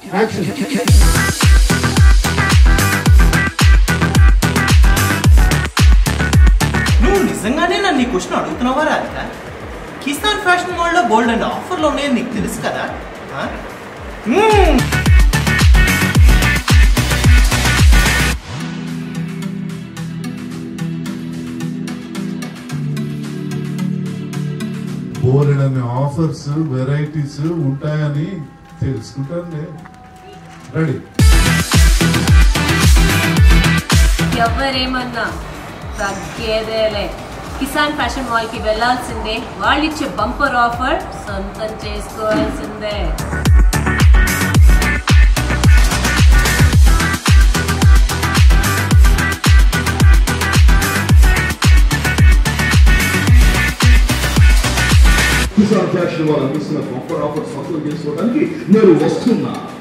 Action నువ్వు నిజంగానే నన్ను ఈ క్వశ్చన్ అడుగుతున్నావా రాధిక కిసాన్ ఫ్యాషన్ మాల్లో బోల్డ్ అండ్ ఆఫర్లు ఉన్నాయని నీకు తెలుసు కదా ఆ? మ్మ్. బోలెడని ఆఫర్స్ వెరైటీస్ ఉంటాయని తెలుసుకుంటానులే రెడీ ఎవరేమన్నా తగ్గేదేలే కిసాన్ ఫ్యాషన్ మాల్ కి వెళ్ళాల్సిందే వాళ్ళు ఇచ్చే బంపర్ ఆఫర్ సొంతం చేసుకోవాల్సిందే కిసాన్ ఫ్యాషన్ వాళ్ళు అందిస్తున్న గొప్ప ఆఫర్ సొంతం చేసుకోవడానికి నేను వస్తున్నా